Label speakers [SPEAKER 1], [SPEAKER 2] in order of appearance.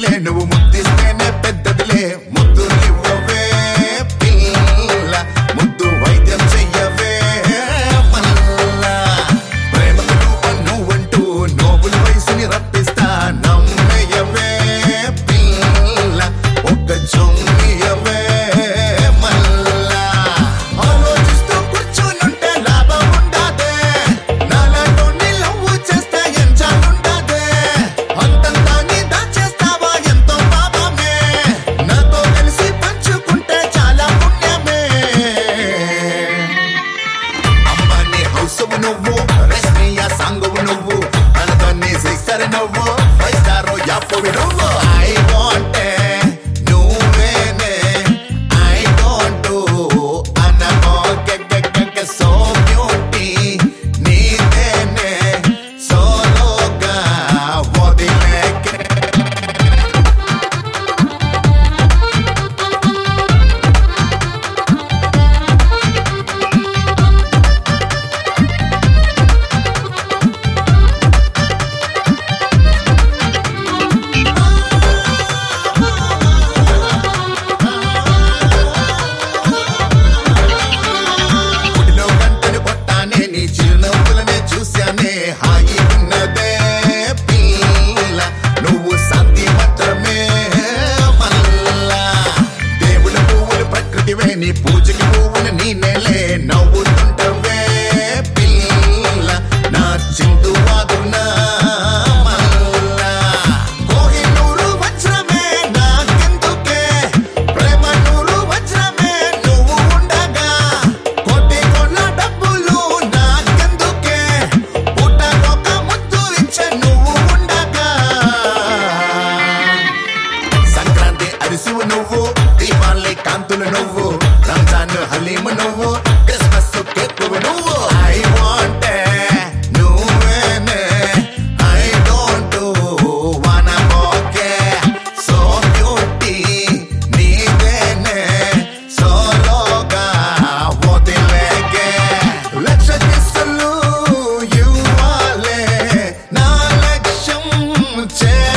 [SPEAKER 1] చిన్నదిలే నువ్వు ముద్దిస్తేనే పెద్దదిలే ముద్దులివ్వవే పిల్ల ముద్దు వైద్యం చెయ్యవే మల్లా ప్రేమకు రూపం నువ్వంటూ నోబుల్ వయసుని రప్పిస్తా నమ్మయ్యవే పిల్ల ఒక్క చొమ్మియవే మల్లా ఆలోచిస్తూ కూర్చునుంటే లాభం ఉండదే నాలాంటి లవ్వు చేస్తే ఎంచాలుండదే అంతంతా నీ దాచేస్తావా ఎంతో పాపమే నాతో కలిసి పంచుకుంటే చాలా పుణ్యమే అమ్మని హౌసవు నువ్వు రష్మియా సాంగవు నువ్వు తనతోని సిక్సర్ నువ్వు ఫైవ్ స్టార్ యాపవి నువ్వు ఐ వాంట్ నువ్వేనే ఐ డోంట్ అనమో గగ్గగ్గ సో బ్యూటీ నీదేనే సోలోగా వదిలేకే గుడిలో గంటలు కొట్టానే నీ చిరునవ్వులనే చూశానే హాయి ఉన్నదే పిల్ల నువ్వు శాంతి మాత్రమే మల్లా దేవుల పువ్వులు ప్రకృతివే నీ పూజకి పువ్వులు నీ నెలే నవ్వుతుంటవే పిల్ల నా చిందు వాదునా మల్లా కోహినూరు వజ్రమే నాకెందుకే ప్రేమ నూరు వజ్రమే నువ్వు ఉండగా కోటి కొన్న డబ్బులు నాకెందుకే పుట్టకొక ముద్దు ఇచ్చే నువ్వు ఉండగా సంక్రాంతి అరిసివు నువ్వు దీపావళి కాంతులు నువ్వు రంజాన్ హలీము నువ్వు క్రిస్మస్ కేకువు నువ్వు ఐ వాంట్ నువ్వేనే ఐ డోంట్ వాన మోకే సో బ్యూటీ నీదేనే సోలోగా వదిలేకే లక్ష కిస్సులు ఇవ్వాలే నా లక్ష్యం చే